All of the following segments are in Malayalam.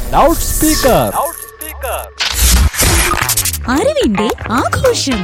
ലൗഡ് സ്പീക്കർ അറിവിന്റെ ആഘോഷം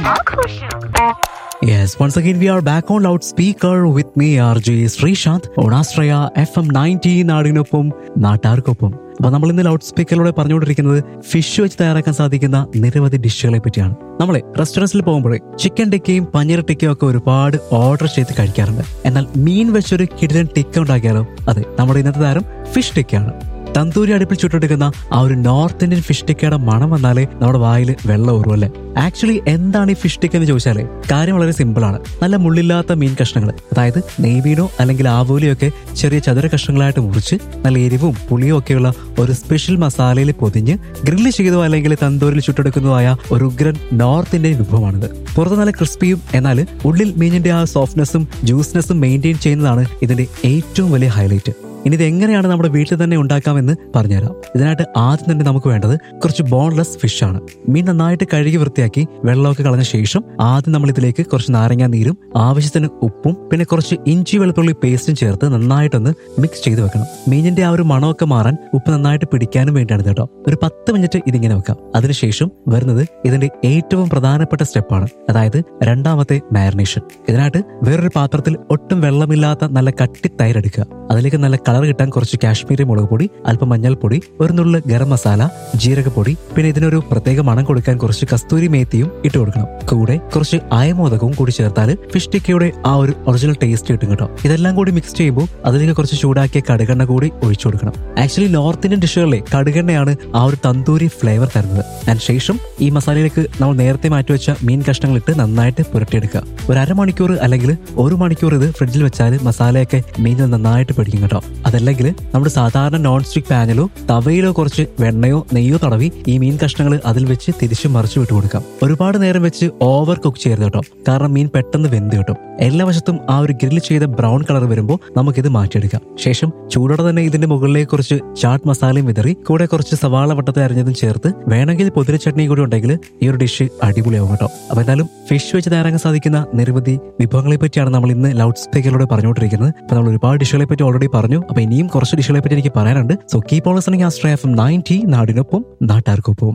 Yes, once again we are back on loudspeaker with me RJ Sreesanth ഓണാശ്രയ എഫ് എം നയൻറ്റി നാടിനൊപ്പം നാട്ടാർക്കൊപ്പം അപ്പൊ നമ്മൾ ഇന്ന് ലൗഡ് സ്പീക്കറിലൂടെ പറഞ്ഞുകൊണ്ടിരിക്കുന്നത് ഫിഷ് വെച്ച് തയ്യാറാക്കാൻ സാധിക്കുന്ന നിരവധി ഡിഷുകളെ പറ്റിയാണ് നമ്മളെ റെസ്റ്റോറൻറ്റ്സിൽ പോകുമ്പോഴേ ചിക്കൻ ടിക്കയും പനീർ ടിക്കയും ഒക്കെ ഒരുപാട് ഓർഡർ ചെയ്ത് കഴിക്കാറുണ്ട് എന്നാൽ മീൻ വെച്ചൊരു കിടിലൻ ടിക്ക ഉണ്ടാക്കിയാലോ അതെ നമ്മുടെ ഇന്നത്തെ താരം ഫിഷ് ടിക്കയാണ് തന്തൂരി അടുപ്പിൽ ചുട്ടെടുക്കുന്ന ആ ഒരു നോർത്ത് ഇന്ത്യൻ ഫിഷ് ടിക്കയുടെ മണം വന്നാലേ നമ്മുടെ വായിൽ വെള്ളം ഊറും അല്ലേ ആക്ച്വലി എന്താണ് ഈ ഫിഷ് ടിക്ക എന്ന് ചോദിച്ചാലേ കാര്യം വളരെ സിമ്പിൾ ആണ് നല്ല മുള്ളില്ലാത്ത മീൻ കഷ്ണങ്ങൾ അതായത് നെയ്മീനോ അല്ലെങ്കിൽ ആവോലിയോ ഒക്കെ ചെറിയ ചതുര കഷ്ണങ്ങളായിട്ട് മുറിച്ച് നല്ല എരിവും പുളിയും ഒക്കെയുള്ള ഒരു സ്പെഷ്യൽ മസാലയിൽ പൊതിഞ്ഞ് ഗ്രില്ല് ചെയ്തോ അല്ലെങ്കിൽ തന്തൂരിൽ ചുട്ടെടുക്കുന്നതായ ഒരു ഉഗ്രൻ നോർത്ത് ഇന്ത്യൻ വിഭവമാണിത് പുറത്ത് നല്ല ക്രിസ്പിയും എന്നാൽ ഉള്ളിൽ മീനിന്റെ ആ സോഫ്റ്റ്നെസ്സും ജ്യൂസ്നെസ്സും മെയിൻറ്റെയിൻ ചെയ്യുന്നതാണ് ഇതിന്റെ ഏറ്റവും വലിയ ഹൈലൈറ്റ് ഇനി ഇത് എങ്ങനെയാണ് നമ്മുടെ വീട്ടിൽ തന്നെ ഉണ്ടാക്കാമെന്ന് പറഞ്ഞുതരാം ഇതിനായിട്ട് ആദ്യം തന്നെ നമുക്ക് വേണ്ടത് കുറച്ച് ബോൺലെസ് ഫിഷ് ആണ് മീൻ നന്നായിട്ട് കഴുകി വൃത്തിയാക്കി വെള്ളമൊക്കെ കളഞ്ഞ ശേഷം ആദ്യം നമ്മൾ ഇതിലേക്ക് കുറച്ച് നാരങ്ങാ നീരും ആവശ്യത്തിന് ഉപ്പും പിന്നെ കുറച്ച് ഇഞ്ചി വെളുത്തുള്ളി പേസ്റ്റും ചേർത്ത് നന്നായിട്ടൊന്ന് മിക്സ് ചെയ്ത് വെക്കണം മീനിന്റെ ആ ഒരു മണമൊക്കെ മാറാൻ ഉപ്പ് നന്നായിട്ട് പിടിക്കാനും വേണ്ടിയാണ് ഇത് കേട്ടോ ഒരു പത്ത് മിനിറ്റ് ഇതിങ്ങനെ വെക്കാം അതിനുശേഷം വരുന്നത് ഇതിന്റെ ഏറ്റവും പ്രധാനപ്പെട്ട സ്റ്റെപ്പാണ് അതായത് രണ്ടാമത്തെ മാരിനേഷൻ ഇതിനായിട്ട് വേറൊരു പാത്രത്തിൽ ഒട്ടും വെള്ളമില്ലാത്ത നല്ല കട്ടി തൈരെടുക്കുക അതിലേക്ക് നല്ല കളർ കിട്ടാൻ കുറച്ച് കാശ്മീരി മുളക് പൊടി അല്പം മഞ്ഞൾപ്പൊടി ഒരു നുള്ളു ഗരം മസാല ജീരകപ്പൊടി പിന്നെ ഇതിനൊരു പ്രത്യേക മണം കൊടുക്കാൻ കുറച്ച് കസ്തൂരി മേത്തിയും ഇട്ട് കൊടുക്കണം കൂടെ കുറച്ച് അയമോദകവും കൂടി ചേർത്താൽ ഫിഷ് ടിക്കയുടെ ആ ഒരു ഒറിജിനൽ ടേസ്റ്റ് കിട്ടും കേട്ടോ ഇതെല്ലാം കൂടി മിക്സ് ചെയ്യുമ്പോൾ അതിലേക്ക് കുറച്ച് ചൂടാക്കിയ കടുകെണ്ണ കൂടി ഒഴിച്ചു കൊടുക്കണം ആക്ച്വലി നോർത്ത് ഇന്ത്യൻ ഡിഷുകളിലെ കടുകെണ്ണയാണ് ആ ഒരു തന്തൂരി ഫ്ലേവർ തരുന്നത് അതിന് ശേഷം ഈ മസാലയിലേക്ക് നമ്മൾ നേരത്തെ മാറ്റിവെച്ച മീൻ കഷ്ണങ്ങൾ ഇട്ട് നന്നായിട്ട് പുരട്ടിയെടുക്കുക ഒരു അരമണിക്കൂർ അല്ലെങ്കിൽ ഒരു മണിക്കൂർ ഇത് ഫ്രിഡ്ജിൽ വെച്ചാൽ മസാലയൊക്കെ മീനിൽ നന്നായിട്ട് പിടിക്കും കേട്ടോ അതല്ലെങ്കിൽ നമ്മുടെ സാധാരണ നോൺ സ്റ്റിക് പാനിലോ തവയിലോ കുറച്ച് വെണ്ണയോ നെയ്യോ തടവി ഈ മീൻ കഷ്ണങ്ങൾ അതിൽ വെച്ച് തിരിച്ചു മറിച്ച് വിട്ടു കൊടുക്കാം ഒരുപാട് നേരം വെച്ച് ഓവർ കുക്ക് ചെയ്യരുത് കേട്ടോ കാരണം മീൻ പെട്ടെന്ന് വെന്ത് കിട്ടും എല്ലാ വശത്തും ആ ഒരു ഗ്രിൽ ചെയ്ത ബ്രൗൺ കളർ വരുമ്പോൾ നമുക്കിത് മാറ്റിയെടുക്കാം ശേഷം ചൂടോടെ തന്നെ ഇതിന്റെ മുകളിലേക്ക് കുറച്ച് ചാട്ട് മസാലയും വിതറി കൂടെ കുറച്ച് സവാള വട്ടത്തിൽ അരിഞ്ഞതും ചേർത്ത് വേണമെങ്കിൽ പുതിര ചട്നി കൂടി ഉണ്ടെങ്കിൽ ഈ ഒരു ഡിഷ് അടിപൊളിയാവും കേട്ടോ അപ്പൊ എന്തായാലും ഫിഷ് വെച്ച് തയ്യാറാക്കാൻ സാധിക്കുന്ന നിരവധി വിഭവങ്ങളെ പറ്റിയാണ് നമ്മൾ ഇന്ന് ലൗഡ് സ്പീക്കറിലൂടെ പറഞ്ഞുകൊണ്ടിരിക്കുന്നത് അപ്പൊ നമ്മൾ ഒരുപാട് ഡിഷുകളെ പറ്റി ഓൾറെഡി പറഞ്ഞു അപ്പൊ ഇനിയും കുറച്ച് ഡിഷുകളെ പറ്റി എനിക്ക് പറയാനുണ്ട് so keep all listening Astra F M ninety നാടിനൊപ്പം നാട്ടാർക്കൊപ്പം